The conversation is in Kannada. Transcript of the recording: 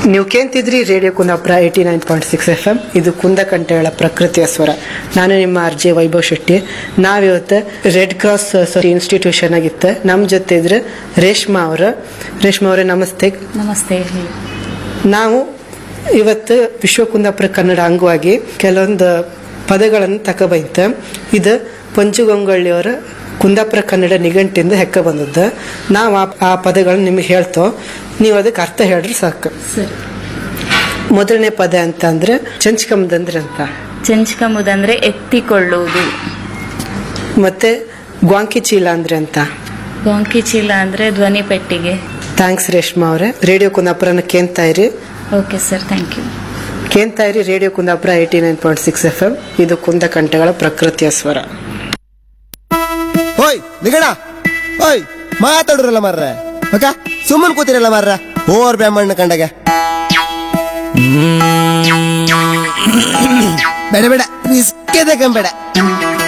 ನೀವು ಕೇಂತಿದ್ರಿ radio Kundapura eighty nine point six F M ಇದು ಕುಂದಕಂಠಗಳ ಪ್ರಕೃತಿಯ ಸ್ವರ ನಾನು ನಿಮ್ಮ ಆರ್ ಜೆ ವೈಭವ್ ಶೆಟ್ಟಿ ನಾವಿವತ್ತು ರೆಡ್ ಕ್ರಾಸ್ ಇನ್ಸ್ಟಿಟ್ಯೂಷನ್ ಆಗಿತ್ತು ನಮ್ಮ ಜೊತೆ ಇದ್ರೆ ರೇಷ್ಮಾ ಅವರು ರೇಷ್ಮಾ ಅವರೇ ನಮಸ್ತೆ ನಮಸ್ತೆ ಹೇಳಿ ನಾವು ಇವತ್ತು ವಿಶ್ವ ಕುಂದಾಪುರ ಕನ್ನಡ ಅಂಗವಾಗಿ ಕೆಲವೊಂದು ಪದಗಳನ್ನು ತಕೊಬೈತ ಇದು ಪಂಚುಗಂಗೊಳ್ಳಿಯವರ ಕುಂದಾಪುರ ಕನ್ನಡ ನಿಘಂಟಿಂದ ಹೆಕ್ಕ ಬಂದದ್ದು ನಾವು ಆ ಆ ಪದಗಳನ್ನು ನಿಮಗೆ ಹೇಳ್ತೋ ನೀವು ಅದಕ್ಕೆ ಅರ್ಥ ಹೇಳ್ರಿ ಸಾಕು ಸರಿ ಮೊದಲನೇ ಪದ ಅಂತ ಅಂದ್ರೆ ಚಂಚ್ಕಂಬದಂದ್ರೆ ಅಂತ ಚಂಚ್ಕಂಬುದಂದ್ರೆ ಎತ್ತಿಕೊಳ್ಳುವುದು ಮತ್ತೆ ಗ್ವಾಂಕಿ ಚೀಲ ಅಂದ್ರೆ ಅಂತ ಗೊಂಕಿ ಚೀಲ ಅಂದ್ರೆ ಧ್ವನಿ ಪೆಟ್ಟಿಗೆ ಥ್ಯಾಂಕ್ಸ್ ರೇಷ್ಮಾ ಅವರೇ ರೇಡಿಯೋ ಕುಂದಾಪುರನ ಕೇಳ್ತಾ ಇರಿ ಓಕೆ ಸರ್ ಥ್ಯಾಂಕ್ ಯು ಕೇಳ್ತಾ ಇರಿ radio Kundapura eighty nine point six F M ಇದು ಕುಂದ ಕಂಠಗಳ ಪ್ರಕೃತಿಯ ಸ್ವರ ಓಯ್ ನಿಗಣ ಓಯ್ ಮಾತಾಡ್ರಲ್ಲ ಮಾರ್ರ ಓಕೆ ಸುಮ್ಮನೆ ಕೂತಿರಲ್ಲ ಮಾರ್ರ ಓವರ್ ಬ್ರಾಹ್ಮಣ ಕಂಡಾಗ ಬೇಡ ಬೇಡ ಬಿಸ್ಕೆದೆ ಬೇಡ